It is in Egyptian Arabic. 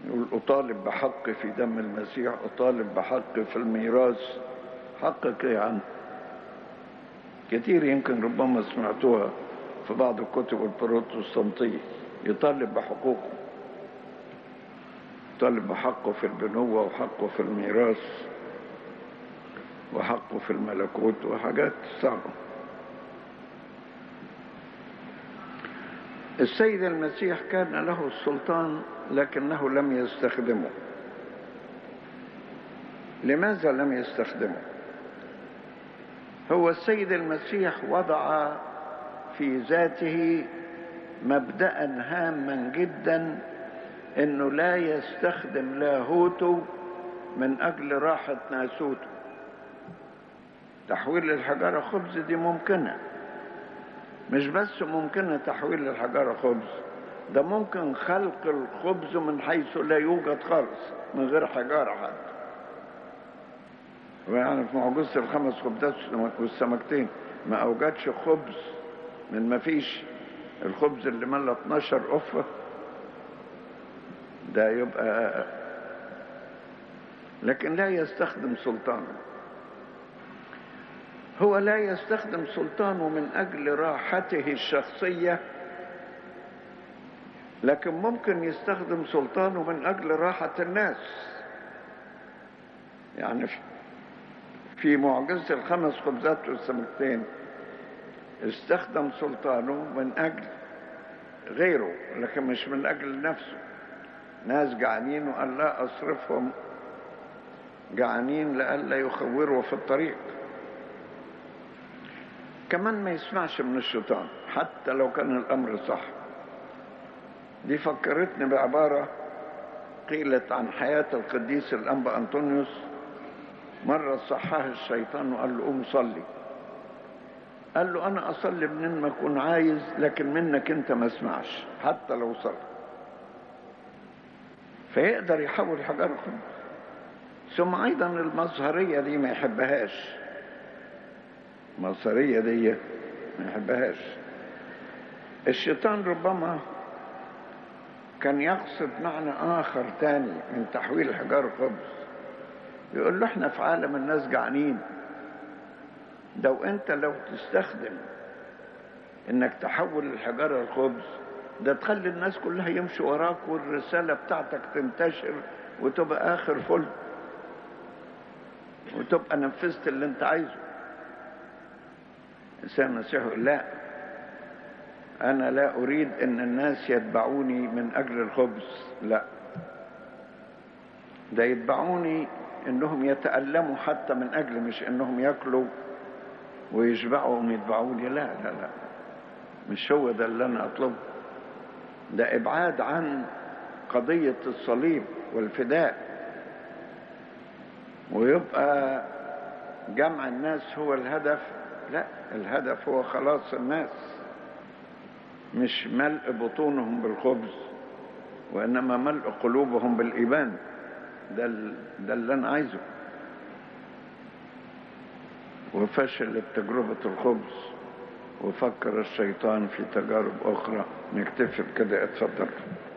يقول أطالب بحق في دم المسيح أطالب بحق في الميراث حقك إيه عنه كتير يمكن ربما سمعتوها في بعض الكتب البروتستانتية يطالب بحقوقه يطالب بحقه في البنوة وحقه في الميراث وحقه في الملكوت وحاجات صعبة السيد المسيح كان له السلطان لكنه لم يستخدمه لماذا لم يستخدمه هو السيد المسيح وضع في ذاته مبدأ هاما جدا انه لا يستخدم لاهوته من اجل راحة ناسوته تحويل الحجارة خبز دي ممكنة مش بس ممكنة تحويل الحجارة خبز ده ممكن خلق الخبز من حيث لا يوجد خالص من غير حجارة حتى يعني في معجزة الخمس خبزات والسمكتين ما أوجدش خبز من ما فيش الخبز اللي ملى 12 قفة ده يبقى لكن لا يستخدم سلطانه هو لا يستخدم سلطانه من أجل راحته الشخصية لكن ممكن يستخدم سلطانه من أجل راحة الناس يعني في معجزة الخمس خبزات والسمكتين استخدم سلطانه من أجل غيره لكن مش من أجل نفسه ناس جعانين وقال لا أصرفهم جعانين لئلا يخوروا في الطريق كمان ما يسمعش من الشيطان حتى لو كان الأمر صح دي فكرتني بعبارة قيلت عن حياة القديس الأنبا أنطونيوس مرة صحاه الشيطان وقال له قوم صلي قال له أنا أصلي منين ما أكون عايز لكن منك أنت ما اسمعش حتى لو صلي فيقدر يحول حجر خبز ثم أيضا المظهرية دي ما يحبهاش المظهرية دي ما يحبهاش الشيطان ربما كان يقصد معنى آخر تاني من تحويل حجار خبز يقول له احنا في عالم الناس جعانين لو انت لو تستخدم انك تحول الحجارة الخبز ده تخلي الناس كلها يمشوا وراك والرسالة بتاعتك تنتشر وتبقى آخر فل وتبقى نفذت اللي انت عايزه الإنسان المسيح يقول لا أنا لا أريد أن الناس يتبعوني من أجل الخبز لا ده يتبعوني انهم يتألموا حتى من اجل مش انهم ياكلوا ويشبعوا ويتبعوني لا لا لا مش هو ده اللي انا اطلبه ده ابعاد عن قضية الصليب والفداء ويبقى جمع الناس هو الهدف لا الهدف هو خلاص الناس مش ملء بطونهم بالخبز وانما ملء قلوبهم بالايمان ده ده اللي انا عايزه وفشلت تجربة الخبز وفكر الشيطان في تجارب أخرى نكتفي بكده اتفضل